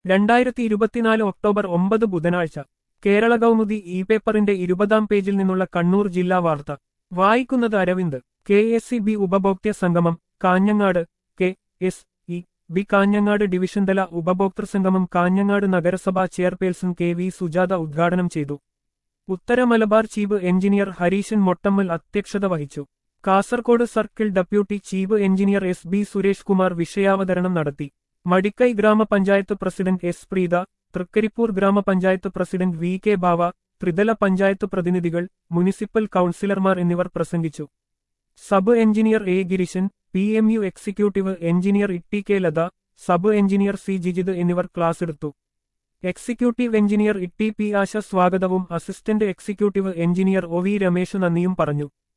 രണ്ടായിരത്തി ഇരുപത്തിനാല് ഒക്ടോബർ ഒമ്പത് ബുധനാഴ്ച കേരള കൗമുദി ഇ പേപ്പറിന്റെ ഇരുപതാം പേജിൽ നിന്നുള്ള കണ്ണൂർ ജില്ലാ വാർത്ത വായിക്കുന്നത് Aravind K S C B ഉപഭോക്തൃ സംഗമം Kanhangad K S E B Kanhangad division തല ഉപഭോക്തൃ സംഗമം കാഞ്ഞങ്ങാട് നഗരസഭാ ചെയർപേഴ്സൺ കെ വി സുജാത ഉദ്ഘാടനം ചെയ്തു ഉത്തര മലബാർ ചീഫ് എഞ്ചിനീയർ ഹരീശൻ മൊട്ടമ്മൽ അധ്യക്ഷത വഹിച്ചു Kasaragod circle deputy chief engineer S B Suresh Kumar വിഷയാവതരണം നടത്തി മടിക്കൈ ഗ്രാമപഞ്ചായത്ത് പ്രസിഡന്റ് എസ് പ്രീത തൃക്കരിപ്പൂർ ഗ്രാമപഞ്ചായത്ത് പ്രസിഡന്റ് വി കെ ബാവ ത്രിതല പഞ്ചായത്ത് പ്രതിനിധികൾ മുനിസിപ്പൽ കൌൺസിലർമാർ എന്നിവർ പ്രസംഗിച്ചു sub engineer A Gireeshan P M U executive engineer E K Latha sub engineer C Jijith എന്നിവർ ക്ലാസ് എടുത്തു executive engineer E P Asha സ്വാഗതവും assistant executive engineer O V Ramesh നന്ദിയും പറഞ്ഞു